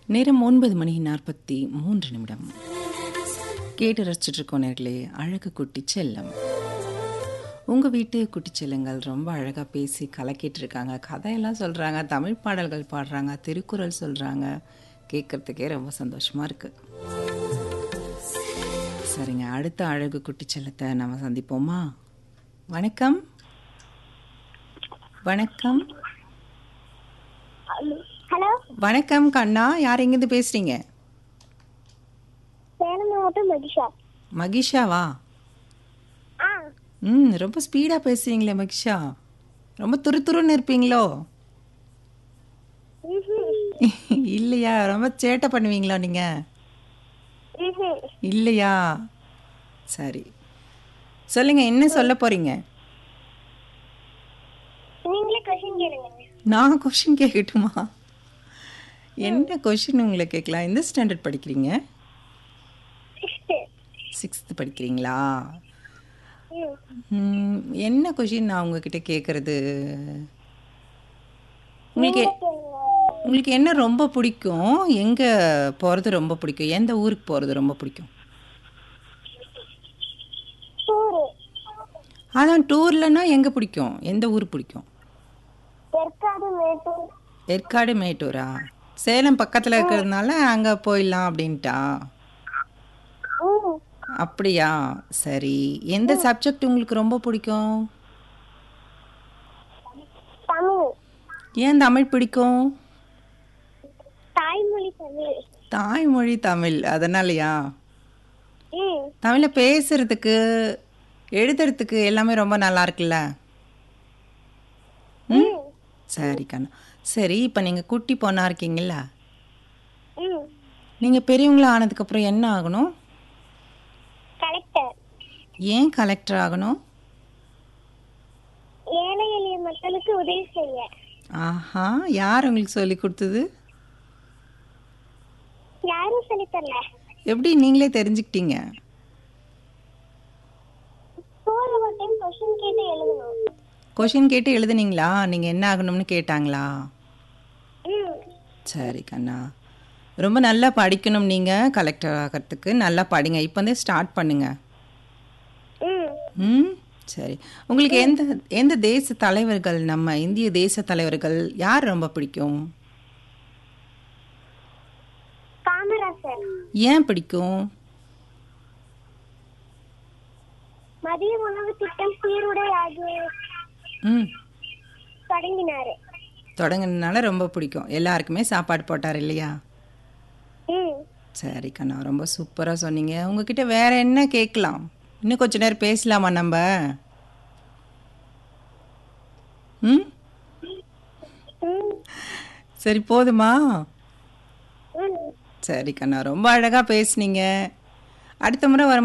நேரம் ஒன்பது மணி நாற்பத்தி மூன்று நிமிடம் கேட்டு ரசிச்சுட்டு இருக்கோம் நேர்களே அழகு குட்டி செல்லம் உங்கள் வீட்டு குட்டி செல்லங்கள் ரொம்ப அழகாக பேசி கலக்கிட்டு இருக்காங்க கதையெல்லாம் சொல்கிறாங்க தமிழ் பாடல்கள் பாடுறாங்க திருக்குறள் சொல்கிறாங்க கேட்குறதுக்கே ரொம்ப சந்தோஷமாக இருக்குது சரிங்க அடுத்த அழகு குட்டி செல்லத்தை நம்ம சந்திப்போமா வணக்கம் வணக்கம் ஹலோ வணக்கம் கண்ணா யார் எங்கேருந்து பேசுகிறீங்க சேலம் மாவட்டம் மகிஷா மகிஷாவா ஆ ம் ரொம்ப ஸ்பீடாக பேசுறீங்களே மகிஷா ரொம்ப துரு துருன்னு இருப்பீங்களோ ம்ஹும். இல்லையா ரொம்ப சேட்டை பண்ணுவீங்களா நீங்கள் ம்ஹும். இல்லையா சரி சொல்லுங்க என்ன சொல்ல போறீங்க நீங்களே கொஸ்டின் கேளுங்க நான் கொஷின் கேட்கட்டுமா என்ன கொஷின் உங்களை கேட்கலாம் எந்த ஸ்டாண்டர்ட் படிக்கிறீங்க சிக்ஸ்த்து சிக்ஸ்த்து படிக்கிறீங்களா ம் ம், என்ன கொஷின் நான் உங்ககிட்ட கேட்குறது உங்களுக்கு உங்களுக்கு என்ன ரொம்ப பிடிக்கும் எங்கே போகிறது ரொம்ப பிடிக்கும் எந்த ஊருக்கு போகிறது ரொம்ப பிடிக்கும் டூரு அதான் டூர்லன்னா எங்கே பிடிக்கும் எந்த ஊர் பிடிக்கும் ஏற்காடு மேட்டூர் ஏற்காடு மேட்டூரா சேலம் பக்கத்தில் இருக்கிறதுனால அங்கே போயிடலாம் அப்படின்ட்டா ம் அப்படியா சரி எந்த சப்ஜெக்ட் உங்களுக்கு ரொம்ப பிடிக்கும் தமிழ் ஏன் தமிழ் பிடிக்கும் தாய்மொழி தமிழ் தாய்மொழி தமிழ் அதனாலயா ம் தமிழில் பேசுறதுக்கு எழுதுறதுக்கு எல்லாமே ரொம்ப நல்லா இருக்குல்ல ம் சரி கண்ணா சரி இப்போ நீங்கள் குட்டி பொண்ணா இருக்கீங்களா ம் நீங்கள் பெரியவங்களா ஆனதுக்கப்புறம் என்ன ஆகணும் கலெக்டர் ஏன் கலெக்டர் ஆகணும் ஏழை எளிய மக்களுக்கு உதவி செய்ய ஆஹா யார் உங்களுக்கு சொல்லி கொடுத்தது யாரும் சொல்லித் தரல எப்படி நீங்களே தெரிஞ்சுக்கிட்டீங்க ஸ்கூல்ல ஒரு டைம் கொஸ்டின் கேட்டு எழுதணும் கொஷின் கேட்டு எழுதுனீங்களா நீங்கள் என்ன ஆகணும்னு கேட்டாங்களா ம் சரி கண்ணா ரொம்ப நல்லா படிக்கணும் நீங்கள் கலெக்டர் ஆகிறதுக்கு நல்லா படிங்க இப்போந்தே ஸ்டார்ட் பண்ணுங்க ம் ம் சரி உங்களுக்கு எந்த எந்த தேச தலைவர்கள் நம்ம இந்திய தேச தலைவர்கள் யார் ரொம்ப பிடிக்கும் காமராசர் ஏன் பிடிக்கும் மதிய உணவு திட்டம் சீருடை ஆகிய ம் தொடங்கினாரு தொடங்கினால ரொம்ப பிடிக்கும் எல்லாருக்குமே சாப்பாடு போட்டார் இல்லையா ம் சரி கண்ணா ரொம்ப சூப்பராக சொன்னீங்க உங்ககிட்ட வேற என்ன கேட்கலாம் இன்னும் கொஞ்ச நேரம் பேசலாமா நம்ம ம் ம் சரி போதுமா ம் சரி கண்ணா ரொம்ப அழகாக பேசுனீங்க அடுத்த முறை வரும்